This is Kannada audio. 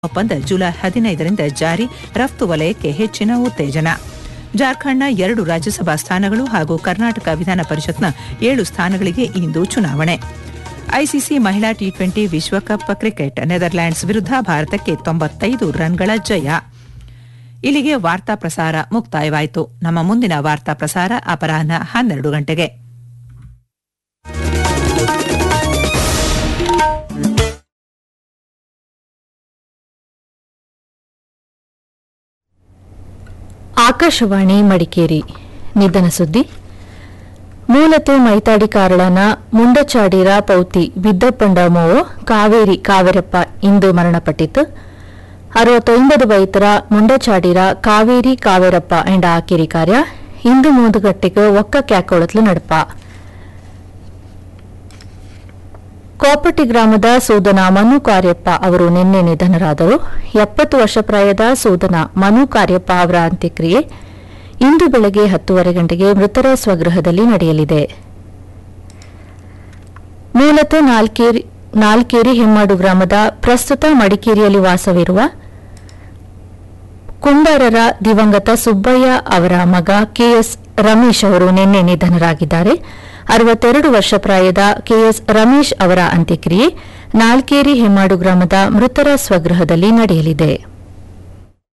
ಒಪ್ಪಂದ ಜುಲೈ ಹದಿನೈದರಿಂದ ಜಾರಿ ರಫ್ತು ವಲಯಕ್ಕೆ ಹೆಚ್ಚಿನ ಉತ್ತೇಜನ ಜಾರ್ಖಂಡ್ನ ಎರಡು ರಾಜ್ಯಸಭಾ ಸ್ಥಾನಗಳು ಹಾಗೂ ಕರ್ನಾಟಕ ವಿಧಾನ ಪರಿಷತ್ನ ಏಳು ಸ್ಥಾನಗಳಿಗೆ ಇಂದು ಚುನಾವಣೆ ಐಸಿಸಿ ಮಹಿಳಾ ಟಿ ಟ್ವೆಂಟಿ ವಿಶ್ವಕಪ್ ಕ್ರಿಕೆಟ್ ನೆದರ್ಲ್ಯಾಂಡ್ಸ್ ವಿರುದ್ಧ ಭಾರತಕ್ಕೆ ತೊಂಬತ್ತೈದು ರನ್ಗಳ ಜಯ ಇಲ್ಲಿಗೆ ವಾರ್ತಾ ಪ್ರಸಾರ ಮುಕ್ತಾಯವಾಯಿತು ನಮ್ಮ ಮುಂದಿನ ವಾರ್ತಾ ಪ್ರಸಾರ ಅಪರಾಹ್ನ ಹನ್ನೆರಡು ಗಂಟೆಗೆ ಆಕಾಶವಾಣಿ ಮಡಿಕೇರಿ ನಿಧನ ಸುದ್ದಿ ಮೂಲತು ಮೈತಾಡಿ ಕಾರಳನ ಮುಂಡಚಾಡಿರ ಪೌತಿ ಬಿದ್ದಪ್ಪಂಡ ಮೋವು ಕಾವೇರಿ ಕಾವೇರಪ್ಪ ಇಂದು ಮರಣಪಟ್ಟಿತು ಅರವತ್ತೊಂಬದು ವೈತರ ಮುಂಡಚಾಡಿರ ಕಾವೇರಿ ಕಾವೇರಪ್ಪ ಎಂಡ ಆಕಿರಿ ಕಾರ್ಯ ಇಂದು ಮೂದು ಗಟ್ಟಿಗೆ ಒಕ್ಕ ಕ್ಯಾಕೊಳತ್ಲು ನಡಪ ಕೋಪಟಿ ಗ್ರಾಮದ ಸೂದನ ಮನು ಕಾರ್ಯಪ್ಪ ಅವರು ನಿನ್ನೆ ನಿಧನರಾದರು ಎಪ್ಪತ್ತು ವರ್ಷ ಪ್ರಾಯದ ಸೂದನ ಮನು ಕಾರ್ಯಪ್ಪ ಅವರ ಅಂತ್ಯಕ್ರಿಯೆ ಇಂದು ಬೆಳಗ್ಗೆ ಹತ್ತುವರೆ ಗಂಟೆಗೆ ಮೃತರ ಸ್ವಗೃಹದಲ್ಲಿ ನಡೆಯಲಿದೆ ಮೂಲತಃ ನಾಲ್ಕೇರಿ ನಾಲ್ಕೇರಿ ಹೆಮ್ಮಾಡು ಗ್ರಾಮದ ಪ್ರಸ್ತುತ ಮಡಿಕೇರಿಯಲ್ಲಿ ವಾಸವಿರುವ ಕುಂಬಾರರ ದಿವಂಗತ ಸುಬ್ಬಯ್ಯ ಅವರ ಮಗ ಕೆಎಸ್ ರಮೇಶ್ ಅವರು ನಿನ್ನೆ ನಿಧನರಾಗಿದ್ದಾರೆ ಅರವತ್ತೆರಡು ವರ್ಷ ಪ್ರಾಯದ ಕೆಎಸ್ ರಮೇಶ್ ಅವರ ಅಂತ್ಯಕ್ರಿಯೆ ನಾಲ್ಕೇರಿ ಹೆಮ್ಮಾಡು ಗ್ರಾಮದ ಮೃತರ ಸ್ವಗೃಹದಲ್ಲಿ ನಡೆಯಲಿದೆ